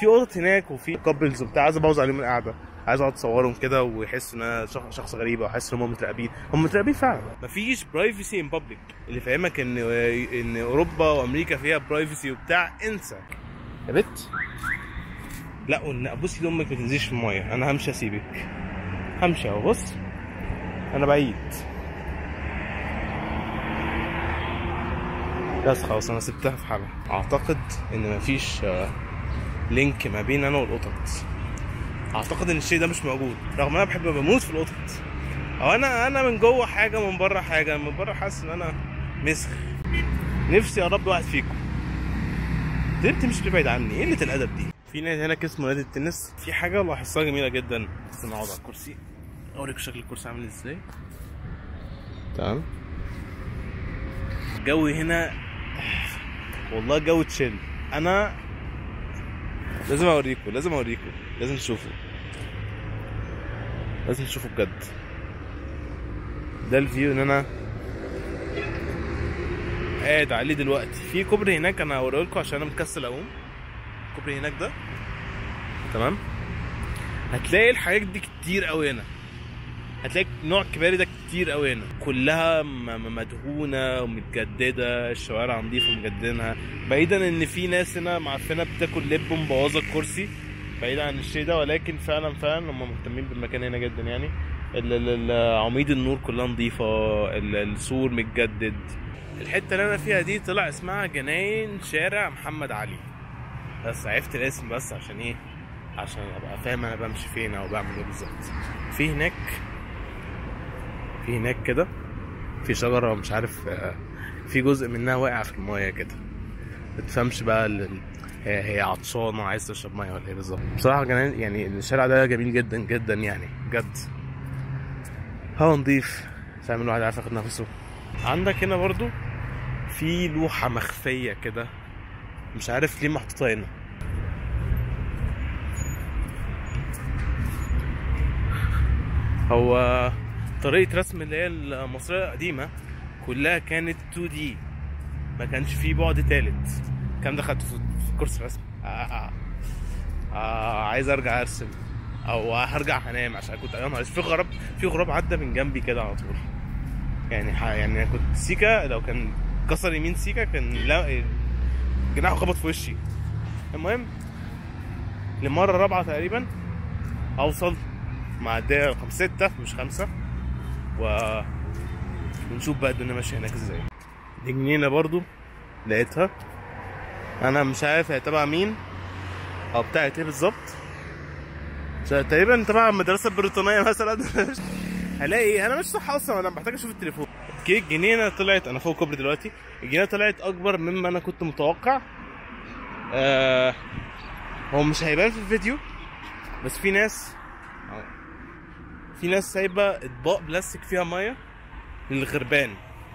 في قطط هناك وفي كابلز وبتاع عايز ابوظ عليهم القعده عايز اقعد اصورهم كده ويحسوا ان انا شخ- شخص غريب او احس ان هم متراقبين هم متراقبين فعلا مفيش برايفسي ان بابليك اللي فاهمك ان ان اوروبا وامريكا فيها برايفسي وبتاع انسى يا بت لا قلنا بصي لامك ما تنزليش في المايه انا همشي اسيبك همشي اهو بص انا بعيد بس خلاص انا سبتها في حالها اعتقد ان مفيش آه، لينك ما بين انا والقطط اعتقد ان الشيء ده مش موجود رغم ان انا بحب بموت في القطط او انا انا من جوه حاجه من بره حاجه من بره حاسس ان انا مسخ نفسي اربي واحد فيكم ليه بتمشي بعيد عني ايه قله الادب دي في نادي هناك اسمه نادي التنس في حاجه لاحظتها جميله جدا بس انا اقعد على الكرسي اوريك شكل الكرسي عامل ازاي تمام الجو هنا والله جو تشيل انا لازم اوريكم لازم اوريكم لازم تشوفوا لازم تشوفوا بجد ده الفيو ان انا قاعد عليه دلوقتي في كوبري هناك انا هوريه لكم عشان انا مكسل اقوم الكوبري هناك ده تمام هتلاقي الحاجات دي كتير قوي هنا هتلاقي نوع كباري ده كتير قوي هنا كلها م- م- مدهونه ومتجدده الشوارع نظيفه مجددينها بعيدا ان في ناس هنا معفنه بتاكل لب ومبوظه الكرسي بعيدا عن الشيء ده ولكن فعلا فعلا هم مهتمين بالمكان هنا جدا يعني ال- ال- ال- عواميد النور كلها نظيفه ال- السور متجدد الحته اللي انا فيها دي طلع اسمها جناين شارع محمد علي بس عرفت الاسم بس عشان ايه عشان ابقى فاهم انا بمشي فين او بعمل ايه بالظبط في هناك في هناك كده في شجره مش عارف آه، في جزء منها واقع في المايه كده بتفهمش بقى ال- ال- هي هي عطشانه عايز تشرب ميه ولا ايه بالظبط بصراحه جنان يعني الشارع ده جميل جدا جدا يعني بجد هوا نضيف فاهم الواحد عارف ياخد نفسه عندك هنا برضو في لوحه مخفيه كده مش عارف ليه محطوطه هنا هو طريقة رسم اللي هي المصرية القديمة كلها كانت 2 دي ما كانش فيه بعد تالت الكلام ده خدته في في كورس رسم آه آه. آه عايز ارجع ارسم او هرجع هنام عشان كنت يا نهار أسود، في غراب في غراب عدى من جنبي كده على طول يعني ح... يعني أنا كنت سيكا لو كان كسر يمين سيكا كان لا جناحه خبط في وشي المهم للمرة الرابعة تقريبا اوصل معدية رقم ستة مش خمسة و ونشوف بقى الدنيا ماشية هناك ازاي دي جنينة برضو لقيتها انا مش عارف هي تبع مين او بتاعت ايه بالظبط مش عارف، تقريبا تبع المدرسة البريطانية مثلا هلاقي ايه انا مش صح اصلا انا محتاج اشوف التليفون اوكي الجنينة طلعت انا فوق كوبري دلوقتي الجنينة طلعت اكبر مما انا كنت متوقع آه هو مش هيبان في الفيديو بس في ناس في ناس سايبه اطباق بلاستيك فيها ميه للغربان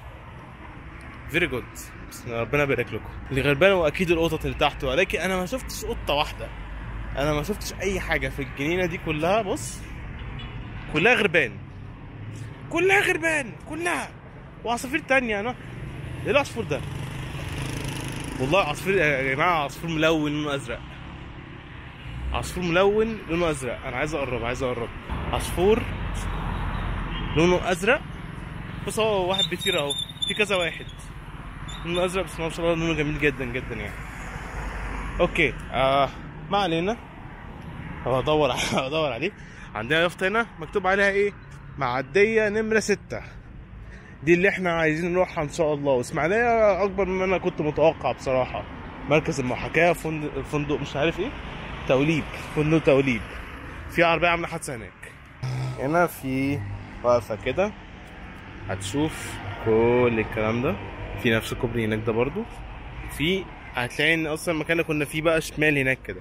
فيري جود ربنا يبارك لكم الغربان واكيد القطط اللي تحت ولكن انا ما شفتش قطه واحده انا ما شفتش اي حاجه في الجنينه دي كلها بص كلها غربان كلها غربان كلها وعصافير تانية انا ايه العصفور ده والله عصفور يا جماعه عصفور ملون لونه ازرق عصفور ملون لونه ازرق انا عايز اقرب عايز اقرب عصفور لونه ازرق بص هو واحد بيطير اهو في كذا واحد لونه ازرق بس ما شاء الله لونه جميل جدا جدا يعني اوكي آه ما علينا هو ادور ادور عليه عندنا يافطه هنا مكتوب عليها ايه معديه نمره ستة دي اللي احنا عايزين نروحها ان شاء الله واسماعيليه اكبر مما انا كنت متوقع بصراحه مركز المحاكاه فندق فندق مش عارف ايه توليب فندق توليب في عربيه عامله حادثه هناك هنا في واقفه كده هتشوف كل الكلام ده في نفس الكوبري هناك ده برضو في هتلاقي ان اصلا المكان اللي كنا فيه بقى شمال هناك كده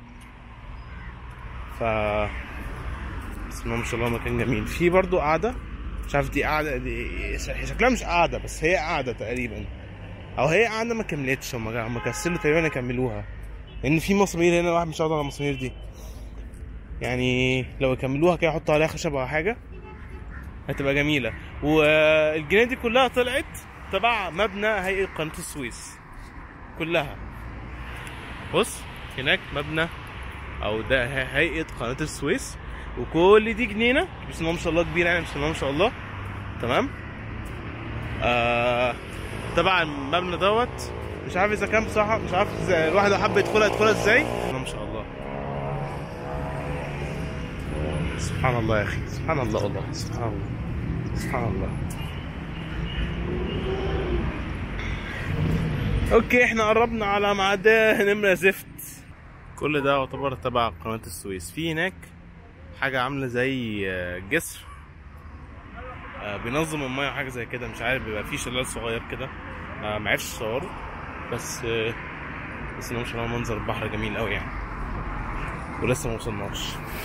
ف بسم الله ما شاء الله مكان جميل في برضو قاعده مش عارف دي قاعده دي شكلها مش قاعده بس هي قاعده تقريبا او هي قاعده ما كملتش هم هم كسلوا تقريبا يكملوها لان في مسامير هنا واحد مش هيقعد على المسامير دي يعني لو يكملوها كده يحطوا عليها خشب او حاجه هتبقى جميله والجنينه دي كلها طلعت تبع مبنى هيئه قناه السويس كلها بص هناك مبنى او ده هي- هيئه قناه السويس وكل دي جنينه بسم الله ما شاء الله كبيره يعني بسم الله ما شاء الله تمام آه تبع المبنى دوت مش عارف اذا كان بصراحه مش عارف إذا الواحد لو حب يدخلها يدخلها ازاي بسم الله ما شاء الله سبحان الله يا اخي سبحان الله والله سبحان الله سبحان الله اوكي احنا قربنا على ميعاد نمرة زفت كل ده يعتبر تبع قناة السويس في هناك حاجة عاملة زي آه، جسر آه، بينظم المية حاجة زي كده مش عارف بيبقى فيه شلال صغير كده آه، معرفش صوره بس آه، بس ما شاء الله منظر البحر جميل قوي يعني ولسه ما وصلناش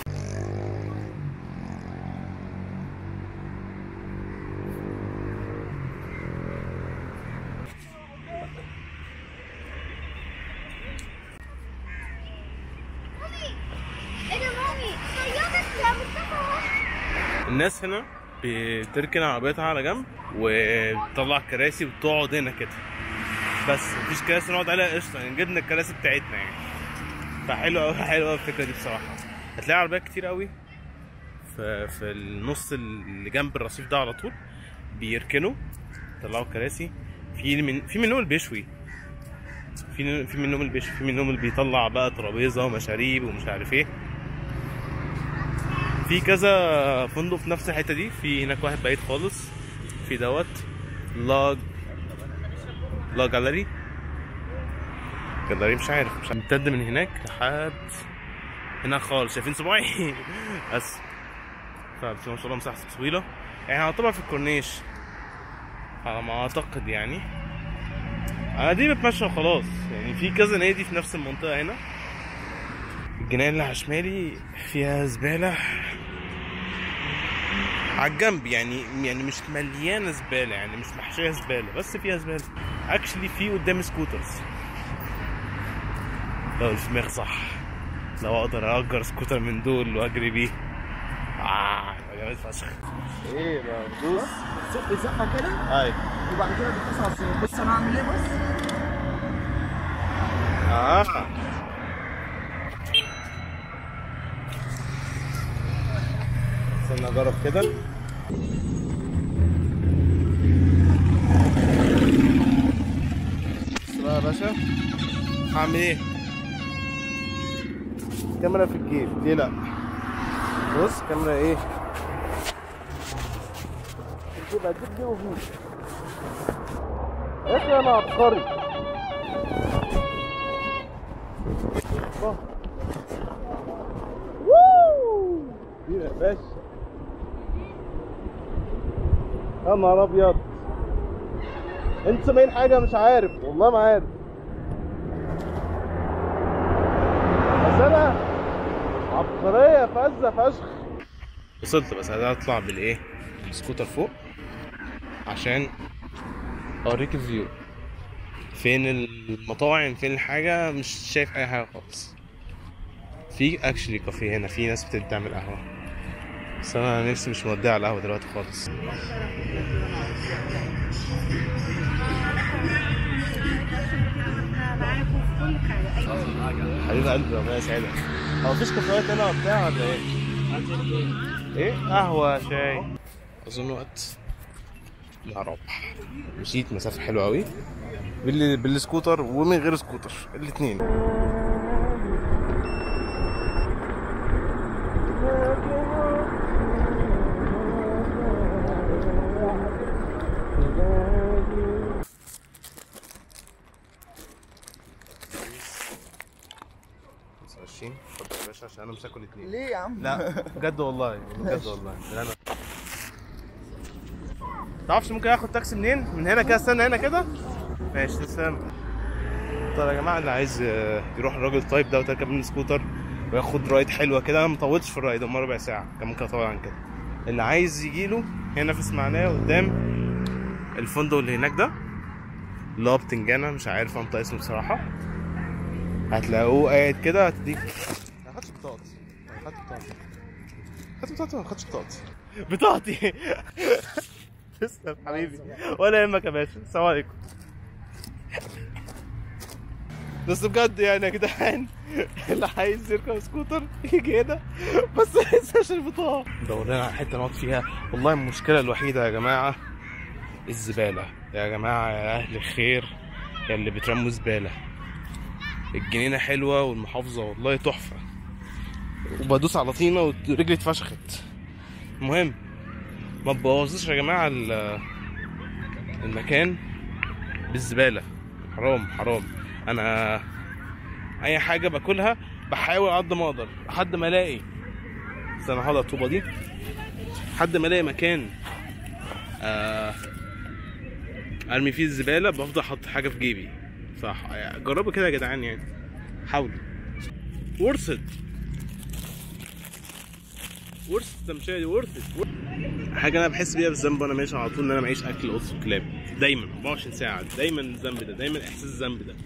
ايه ده مامي صيادة يا مصطفى الناس هنا بتركن عربيتها على جنب وتطلع كراسي وتقعد هنا كده بس مفيش كراسي نقعد عليها قشطه يعني جبنا الكراسي بتاعتنا يعني فحلو قوي حلو قوي الفكره دي بصراحه هتلاقي عربيات كتير قوي في في النص اللي جنب الرصيف ده على طول بيركنوا يطلعوا كراسي في من في منهم اللي بيشوي في في منهم اللي بيشوي في منهم اللي بيطلع بقى ترابيزه ومشاريب ومش عارف ايه في كذا فندق في نفس الحته دي في هناك واحد بعيد خالص في دوت لا لا جاليري جاليري مش عارف مش عارف امتد من هناك لحد هناك خالص شايفين صباعي بس فبس ما شاء الله مساحته طويله يعني هنعتبر في الكورنيش على ما اعتقد يعني انا دي بتمشى وخلاص يعني في كذا نادي في نفس المنطقه هنا الجناين اللي على شمالي فيها زبالة على الجنب يعني يعني مش مليانة زبالة يعني مش محشية زبالة بس فيها زبالة اكشلي في قدام سكوترز لو الدماغ صح لو اقدر اجر سكوتر من دول واجري بيه اه يبقى جامد فشخ ايه دوس زق زقه كده اي وبعد كده بتدوس على الزرار بص انا هعمل ايه بص اه استنى اجرب كده بص بقى يا باشا هعمل ايه كاميرا في الجيب ليه لا بص كاميرا ايه الجيب هتجيب دي وفي يا اخي انا عبقري الله. ووو يا باشا يا نهار ابيض انت سامعين حاجه مش عارف والله ما عارف بس انا عبقريه فزه فشخ وصلت بس عايز اطلع بالايه سكوتر فوق عشان اوريك الفيو فين المطاعم فين الحاجة مش شايف أي حاجة خالص في اكشلي كافيه هنا في ناس بتعمل قهوة بس أنا نفسي مش مودية على القهوة دلوقتي خالص معاكم في كل حاجة أي حبيب قلبي ربنا يسعدك هو مفيش كافيهات هنا وبتاع ولا ايه؟ ايه؟ قهوة شاي أظن وقت العربح مشيت مسافة حلوة أوي بال... بالسكوتر ومن غير سكوتر الاتنين خمسة وعشرين اتفضل يا باشا عشان انا مش هاكل اتنين ليه يا عم؟ لا بجد والله بجد والله لا انا تعرفش ممكن اخد تاكسي منين؟ من هنا كده استنى هنا كده ماشي تستنى طيب يا جماعه اللي عايز آه، يروح الراجل طيب ده وتركب من السكوتر وياخد رايد حلوه كده انا مطولتش في الرايد هم ربع ساعه كان ممكن اطول عن كده اللي عايز يجيله هنا في اسماعيليه قدام الفندق اللي هناك ده اللي هو بتنجانة مش عارف انطق اسمه بصراحه هتلاقوه قاعد كده هتديك ما خدتش بطاقتي ما خدت بطاقتي خدت بطاقتي ولا ما خدتش بطاقتي بطاقتي تسلم حبيبي ولا يهمك يا باشا السلام عليكم بس بجد يعني يا جدعان اللي عايز يركب سكوتر يجي هنا بس ما ينساش البطاقه دور لنا على حته نقعد فيها والله المشكله الوحيده يا جماعه الزباله يا جماعه يا اهل الخير يا اللي بترموا زباله الجنينه حلوه والمحافظه والله تحفه وبدوس على طينه ورجلي اتفشخت المهم ما تبوظوش يا جماعه ال- المكان بالزباله حرام حرام انا اي حاجه باكلها بحاول على قد ما اقدر لحد ما الاقي استنى هحط الطوبه دي لحد ما الاقي مكان آه ارمي فيه الزباله بفضل احط حاجه في جيبي صح يعني جربوا كده يا جدعان يعني حاولوا ورثت ورثت التمشيه دي ورثت حاجه انا بحس بيها بالذنب وانا ماشي على طول ان انا معيش اكل قط وكلاب دايما 24 ساعه دايما الذنب ده دايما احساس الذنب ده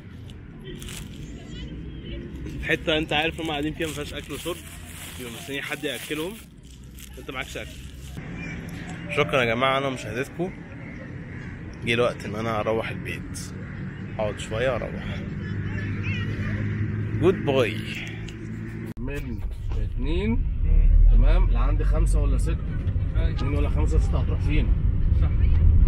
حته انت عارف هم قاعدين فيها ما فيهاش اكل وشرب يبقى مستنيين حد ياكلهم انت معكش اكل شكرا يا جماعه انا مشاهدتكم جه الوقت ان انا اروح البيت اقعد شويه واروح جود باي من اتنين تمام اللي عندي خمسه ولا سته اتنين ولا خمسه سته هتروح فين؟ صح